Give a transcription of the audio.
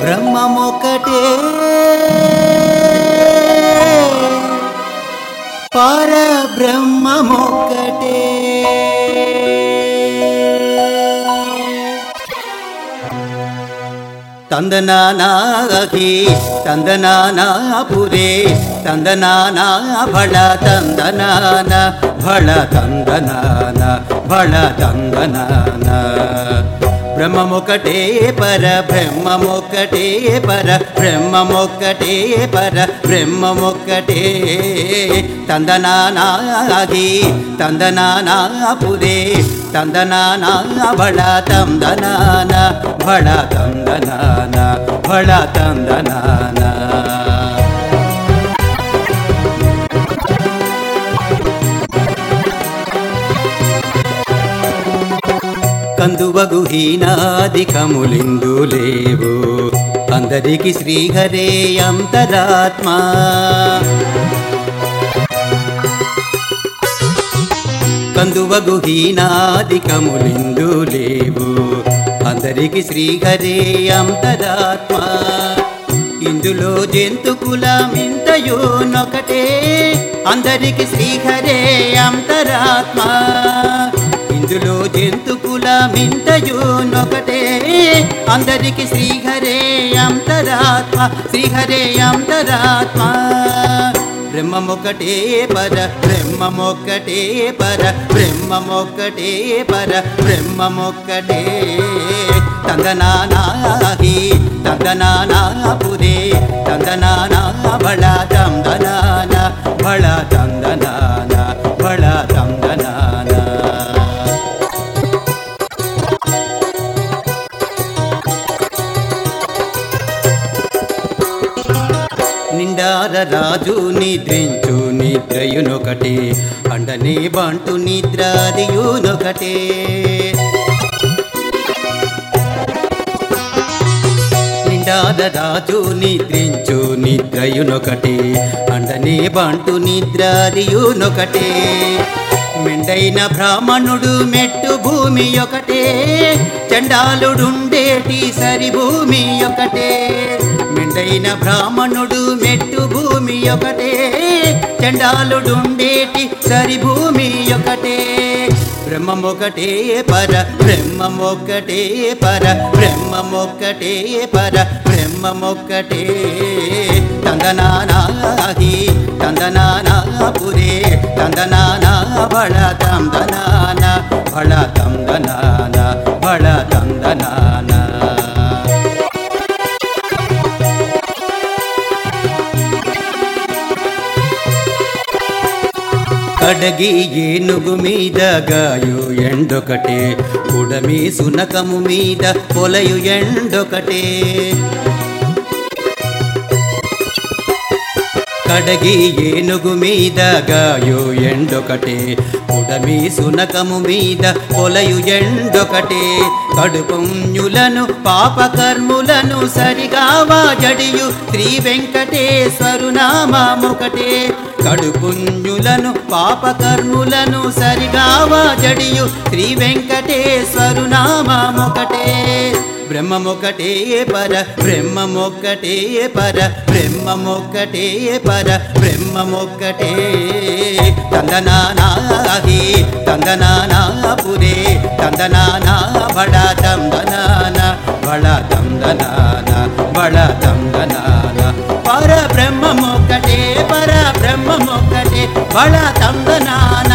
బ్రహ్మమొక్కటే పర బ్రహ్మమొక్కటే తందనానాహి తందనానాపురే తందనానా భళ తందనాన భళ తందనాన భళ తందనాన బ్రహ్మమొక్కటే పర బ్రహ్మమొక్కటే పర బ్రహ్మమొక్కటే పర బ్రహ్మమొక్కటే తందనానాగి తందనానాపురే తందనానా భళ తందనాన భళ తందనాన భళ తందనాన కందువగు హీనాదికములిందు లేవు అందరికి శ్రీహరే అంతరాత్మ కందువగు హీనాదికములిందు లేవు అందరికి శ్రీహరే అంతరాత్మ ఇందులో జంతు కులమింతయోనొకటే అందరికి శ్రీహరే అంతరాత్మ ఇందులో జంతు కులమింతయోనొకటే అందరికి శ్రీహరే అంతరాత్మ శ్రీహరే అంతరాత్మ బ్రహ్మమొక్కటే పర బ్రహ్మమొక్కటే పర బ్రహ్మమొక్కటే పర బ్రహ్మమొక్కటే తందనానాహి తందనానాపురే తందనానా బళ తందనాన బళ తందనాన బళ తందనాన నిండార రాజు నిద్రించు నిద్రయునొకటే అండనే బంటు నిద్రాదియునొకటే నిండార రాజు నిద్రించు నిద్రయునొకటే అండనే బంటు నిద్రాదియునొకటే మెండైన బ్రాహ్మణుడు మెట్టు భూమి ఒకటే చండాలుడుండేటి సరి భూమి ఒకటే మెండైన బ్రాహ్మణుడు మెట్టు భూమి ఒకటే చండాలుడుండేటి సరి భూమి ఒకటే బ్రహ్మమొకటే పర బ్రహ్మమొక్కటే పర బ్రహ్మమొక్కటే పర బ్రహ్మమొక్కటే తందనానాహి తందనానాపురే తందనానా బళ తందనాన బళ తందనాన బళ తందనాన కడగి ఏనుగు మీద గాయు ఎండొకటే ఉడమి సునకము మీద పొలయు ఎండొకటే కడగి ఏనుగు మీద గాయు ఎండొకటే ఉడమి సునకము మీద పొలయు ఎండొకటే కడుపుణ్యులను పాపకర్ములను సరిగావా జడియు శ్రీ వెంకటేశ్వరు నామముకటే కడుపుణ్యులను పాపకర్ములను సరిగావా జడియు శ్రీ వెంకటేశ్వరు నామముకటే బ్రహ్మమొక్కటే పర బ్రహ్మమొక్కటే పర బ్రహ్మమొక్కటే పర బ్రహ్మమొక్కటే తందనానాహి తందనానాపురే తందనానా బళ తందనాన బళ తందనాన బళ తందనాన పర బ్రహ్మమొక్కటే పర బ్రహ్మమొక్కటే బళ తందనాన